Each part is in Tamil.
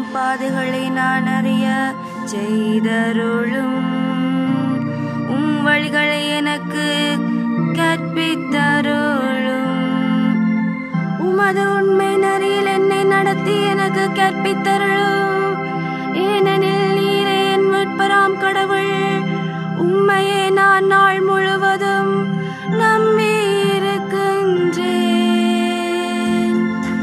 பாதைகளை நான் அறிய செய்தருளும் உம் வழிகளை எனக்கு கற்பித்தருளும் உமது உண்மை நெறியில் என்னை நடத்தி எனக்கு கற்பித்தருளும் ஏனெனில் நீரே என் மீட்பராம் கடவுள் உம்மையே நான் நாள் முழுவதும் நம்பியிருக்கின்றேன்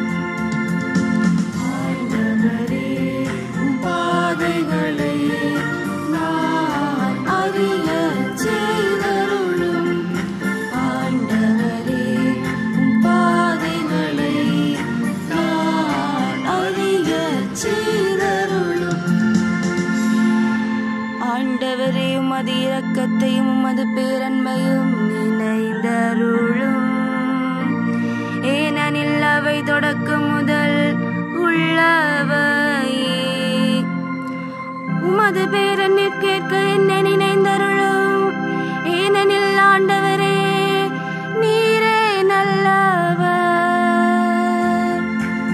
ஆண்டவரே, உம் பாதைகளை நான் அறியச் செய்தருளும். ஆண்டவரே, உம் பாதைகளை நான் அறியச் செய்தருளும். ஆண்டவரே உமது இரக்கத்தையும் உமது பேரன்மையும் நினைந்தருளும் ஏனெனில் அவை தொடக்கம் முதல் உள்ளவையே உமது பேரன்னிற் கேட்க என்னை நினைந்தருளும் ஏனெனில் ஆண்டவரே நீரே நல்லவர்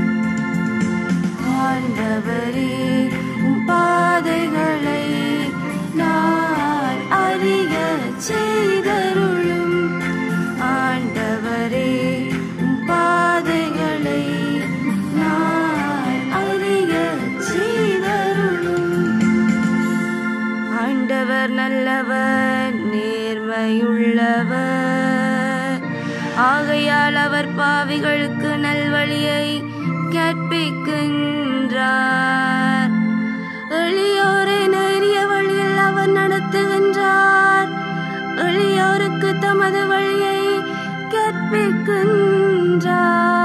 ஆண்டவரே உம் பாதைகளை நான் அறியச் செய்தருளும் ஆண்டவரே உம் பாதைகளை நான் அறியச் செய்தருளும் ஆண்டவர் நல்லவர் நேர்மையுள்ளவர் ஆகையால் அவர் பாவிகளுக்கு நல்வழியை கற்பிக்கின்றார் எளியோரை நேரிய வழியில் அவர் நடத்துகின்றார் எளியோருக்கு தமது வழியை கற்பிக்கின்றார்